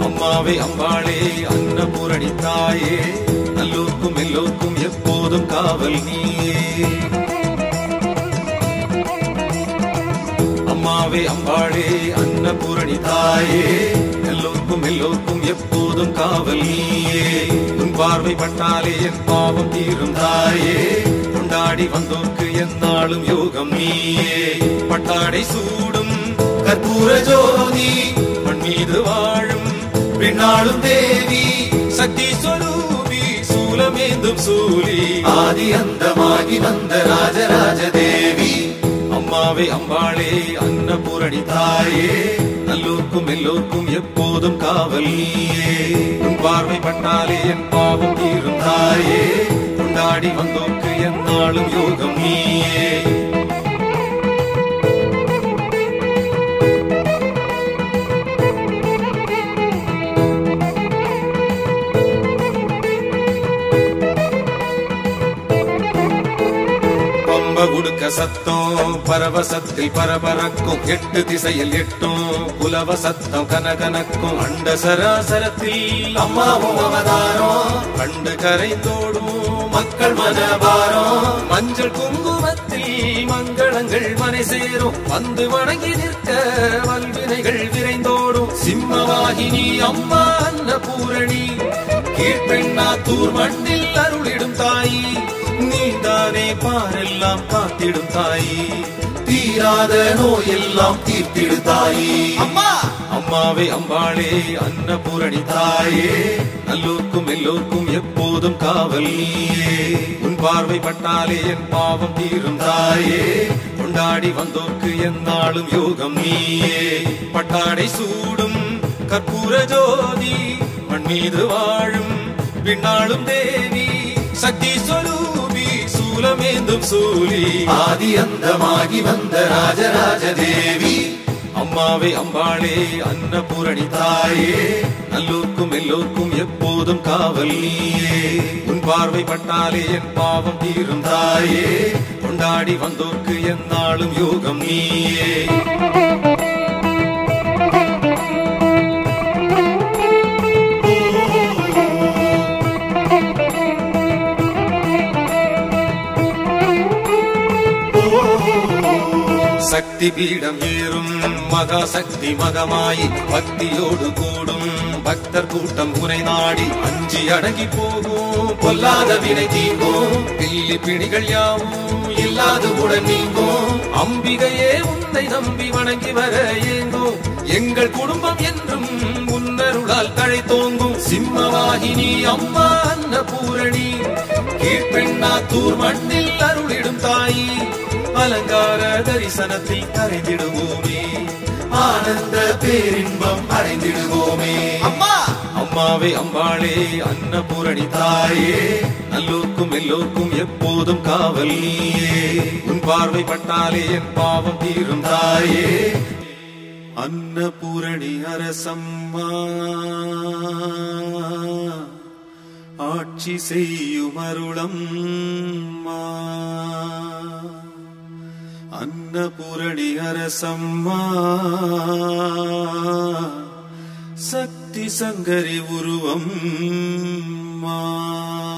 அம்மாவே அம்பாளே அன்னபூரணி தாயே நல்லோர்க்கும் எல்லோர்க்கும் எப்போதும் காவல் நீயே அம்மாவே அம்பாளே அன்னபூரணி தாயே எல்லோர்க்கும் எல்லோர்க்கும் எப்போதும் காவல் நீயே உன் பார்வை பட்டாலே என் பாவம் தீரும் தாயே கொண்டாடி வந்தோர்க்கு எந்நாளும் யோகம் நீயே பட்டாடை சூடும் கற்பூர ஜோதி மண் மீது வாழும் பெண்ணாளும் தேவி சக்தி சொரூபி சூலமேந்தும் சூலி ஆதி அந்தமாகி வந்த ராஜராஜ தேவி அம்மாவே அம்பாளே அன்னபூரணி தாயே நல்லோர்க்கும் எல்லோர்க்கும் எப்போதும் காவல் நீயே உன் பார்வை பட்டாலே என் பாவம் தீரும் தாயே கொண்டாடி வந்தோர்க்கு எந்நாளும் யோகம் நீயே பம்ப குடுக்க சத்தம் பரவசத்தில் பரபரக்கும் எட்டு திசையில் எட்டும் புலவ சத்தம் கனகனக்கும் அண்ட சராசரத்தில் அம்மாவும் அவதாரம் கண்டு கரைந்தோடும் மக்கள் மனபாரம் மஞ்சள் குங்குமத்தில் மங்களங்கள் மனை சேரும் வந்து வணங்கி நிற்க வல்வினைகள் விரைந்தோடும் சிம்மவாகினி அம்மா அன்னபூரணி கீழ்பெண்ணாத்தூர் மண்ணில் அருளிடும் தாயி நீதானே பாரெல்லாம் காத்திடும் தாயி தீராத நோயெல்லாம் தீர்த்திடு தாயி அம்மா அம்மாவே அம்பாளே அன்னபூரணி தாயே நல்லோர்க்கும் எல்லோர்க்கும் எப்போதும் காவல் நீயே உன் பார்வை பட்டாலே என் பாவம் தீரும் தாயே கொண்டாடி வந்தோர்க்கு எந்நாளும் யோகம் நீயே பட்டாடை சூடும் கற்பூர ஜோதி மண் மீது வாழும் பின்னாளும் தேவி சக்தி சொரூபி சூலமேந்தும் சூலி ஆதி அந்தமாகி வந்த ராஜராஜ தேவி அம்மாவே அம்பாளே அன்னபூரணி தாயே நல்லோர்க்கும் எல்லோர்க்கும் எப்போதும் காவல் நீயே உன் பார்வை பட்டாலே என் பாவம் தீரும் தாயே கொண்டாடி வந்தோர்க்கு எந்நாளும் யோகம் நீயே சக்தி பீடம் ஏறும் மகா சக்தி மகமாயி பக்தியோடு கூடும் பக்தர் கூட்டம் உனை நாடி அஞ்சி அடங்கி போகும் பொல்லாத வினை தீங்கும் பில்லி பிணிகள் யாவும் இல்லாது உடன் நீங்கும் அம்பிகையே உன்னை நம்பி வணங்கி வர ஏங்கும் எங்கள் குடும்பம் என்றும் முன்னருளால் தழை தோங்கும் சிம்மவாகினி அம்மா அன்னபூரணி கீழ்பெண்ணாத்தூர் மண்ணில் அருளிடும் தாயி அலங்கார தரிசனத்தில் கரைந்திடுவோமே ஆனந்த பேரின்பம் அடைந்திடுவோமே அம்மா அம்மாவே அம்பாளே அன்னபூரணி தாயே நல்லோர்க்கும் எல்லோர்க்கும் எப்போதும் காவல் நீயே உன் பார்வை பட்டாலே என் பாவம் தீரும் தாயே அன்னபூரணி அரசம்மா ஆட்சி செய்யும் அருளம்மா அன்னபூரணி அரசம்மா சக்தி சங்கரி உருவம்